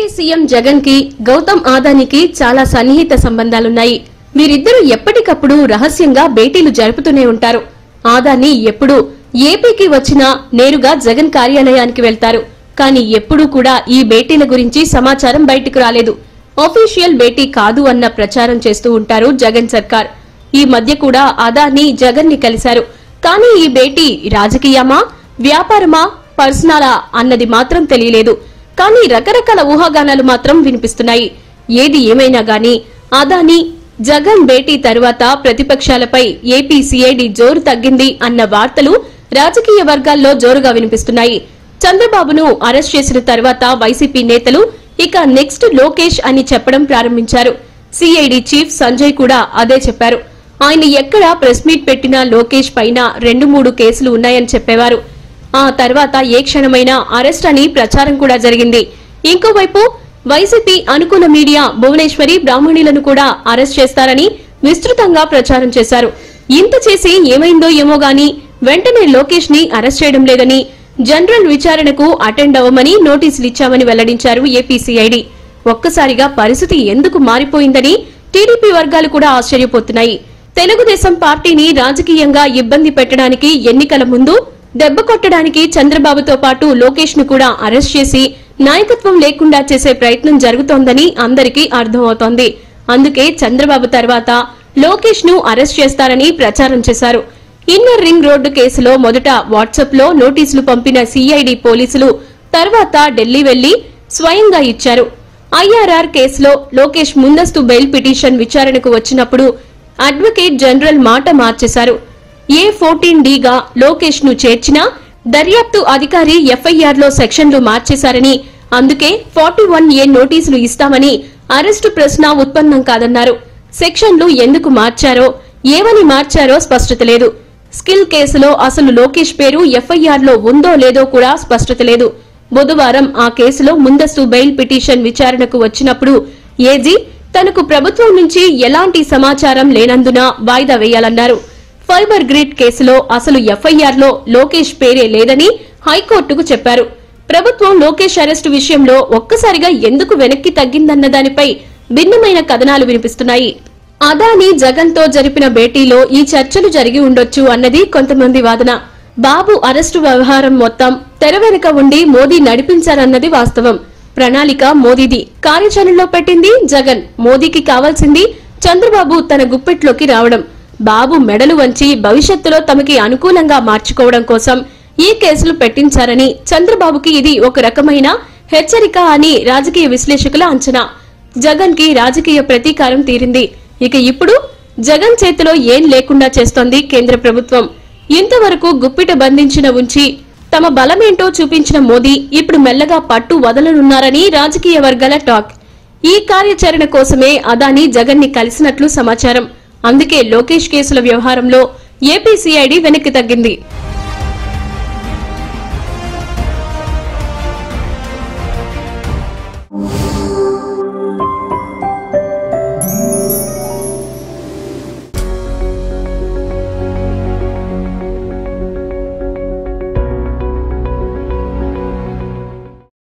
AP CM Jagan కి గౌతమ్ ఆదానికి చాలా సన్నిహిత సంబంధాలున్నాయి వీరిద్దరూ ఎప్పటికప్పుడు రహస్యంగా భేటీలు జరుపుతూనే ఉంటారు ఆదాని ఎప్పుడు ఏపీకి వచ్చినా నేరుగా జగన్ కార్యాలయానికి వెళ్తారు కానీ ఎప్పుడూ కూడా ఈ భేటీల గురించి సమాచారం బయటకు రాలేదు ఆఫీషియల్ భేటీ కాదు అన్న ప్రచారం చేస్తూ ఉంటారు జగన్ సర్కార్ ఈ మధ్య కూడా అదాని జగన్ ని కలిశారు కానీ ఈ భేటీ రాజకీయమా వ్యాపారమా పర్సనలా అన్నది మాత్రం తెలియలేదు కానీ రకరకాల ఊహాగానాలు మాత్రం వినిపిస్తున్నాయి ఏది ఏమైనా గాని అదాని జగన్ భేటీ తరువాత ప్రతిపక్షాలపై ఏపీ సిఐడి జోరు తగ్గింది అన్న వార్తలు రాజకీయ వర్గాల్లో జోరుగా వినిపిస్తున్నాయి చంద్రబాబును అరెస్ట్ చేసిన తర్వాత వైసీపీ నేతలు ఇక నెక్స్ట్ లోకేష్ అని చెప్పడం ప్రారంభించారు సిఐడి చీఫ్ సంజయ్ కూడా అదే చెప్పారు ఆయన ఎక్కడ ప్రెస్ మీట్ పెట్టినా లోకేష్ పైన రెండు మూడు కేసులు ఉన్నాయని చెప్పేవారు ఆ తర్వాత ఏ క్షణమైనా అరెస్ట్ అని ప్రచారం కూడా జరిగింది ఇంకోవైపు వైసీపీ అనుకూల మీడియా భువనేశ్వరి బ్రాహ్మణులను కూడా అరెస్ట్ చేస్తారని విస్తృతంగా ప్రచారం చేశారు ఇంత చేసి ఏమైందో ఏమో గాని వెంటనే లోకేష్ ని అరెస్ట్ చేయడం లేదని జనరల్ విచారణకు అటెండ్ అవ్వమని నోటీసులు ఇచ్చామని వెల్లడించారు ఏపీసీఐడి ఒక్కసారిగా పరిస్థితి ఎందుకు మారిపోయిందని టీడీపీ వర్గాలు కూడా ఆశ్చర్యపోతున్నాయి తెలుగుదేశం పార్టీని రాజకీయంగా ఇబ్బంది పెట్టడానికి ఎన్నికల ముందు దెబ్బ కొట్టడానికి చంద్రబాబుతో పాటు లోకేష్ ను కూడా అరెస్ట్ చేసి నాయకత్వం లేకుండా చేసే ప్రయత్నం జరుగుతోందని అందరికీ అర్థమవుతోంది అందుకే చంద్రబాబు తర్వాత లోకేష్ ను అరెస్ట్ చేస్తారని ప్రచారం చేశారు ఇన్నర్ రింగ్ రోడ్డు కేసులో మొదట వాట్సాప్ లో నోటీసులు పంపిన సిఐడి పోలీసులు తర్వాత ఢిల్లీ వెళ్లి స్వయంగా ఇచ్చారు ఐఆర్ఆర్ కేసులో లోకేష్ ముందస్తు బెయిల్ పిటిషన్ విచారణకు వచ్చినప్పుడు అడ్వకేట్ జనరల్ మాట మార్చేశారు ఏ ఫోర్టీన్ డిగా లోకేష్ ను చేర్చినా దర్యాప్తు అధికారి ఎఫ్ఐఆర్ లో సెక్షన్లు మార్చేశారని అందుకే ఫార్టీ వన్ ఏ నోటీసులు ఇస్తామని అరెస్టు ప్రశ్న ఉత్పన్నం కాదన్నారు సెక్షన్లు ఎందుకు మార్చారో ఏమని మార్చారో స్పష్టత లేదు స్కిల్ కేసులో అసలు లోకేష్ పేరు ఎఫ్ఐఆర్ లో ఉందో లేదో కూడా స్పష్టత లేదు బుధవారం ఆ కేసులో ముందస్తు బెయిల్ పిటిషన్ విచారణకు వచ్చినప్పుడు ఏజీ తనకు ప్రభుత్వం నుంచి ఎలాంటి సమాచారం లేనందున వాయిదా వేయాలన్నారు ఫైబర్ గ్రిడ్ కేసులో అసలు ఎఫ్ఐఆర్ లో లోకేష్ పేరే లేదని హైకోర్టుకు చెప్పారు ప్రభుత్వం లోకేష్ అరెస్టు విషయంలో ఒక్కసారిగా ఎందుకు వెనక్కి తగ్గిందన్న దానిపై భిన్నమైన కథనాలు వినిపిస్తున్నాయి అదాని జగన్ తో జరిపిన భేటీలో ఈ చర్చలు జరిగి ఉండొచ్చు అన్నది కొంతమంది వాదన బాబు అరెస్టు వ్యవహారం మొత్తం తెర వెనుక ఉండి మోదీ నడిపించారన్నది వాస్తవం ప్రణాళిక మోదీది కార్యాచరణలో పెట్టింది జగన్ మోదీకి కావాల్సింది చంద్రబాబు తన గుప్పెట్లోకి రావడం బాబు మెడలు వంచి భవిష్యత్తులో తమకి అనుకూలంగా మార్చుకోవడం కోసం ఈ కేసులు పెట్టించారని చంద్రబాబుకి ఇది ఒక రకమైన హెచ్చరిక అని రాజకీయ విశ్లేషకుల అంచనా జగన్ కి రాజకీయ ప్రతీకారం తీరింది ఇక ఇప్పుడు జగన్ చేతిలో ఏం లేకుండా చేస్తోంది కేంద్ర ప్రభుత్వం ఇంతవరకు గుప్పిట బంధించిన ఉంచి తమ బలమేంటో చూపించిన మోదీ ఇప్పుడు మెల్లగా పట్టు వదలనున్నారని రాజకీయ వర్గాల టాక్ ఈ కార్యాచరణ కోసమే అదాని జగన్ ని కలిసినట్లు సమాచారం అందుకే లోకేష్ కేసుల వ్యవహారంలో ఏపీ సిఐడి వెనక్కి తగ్గింది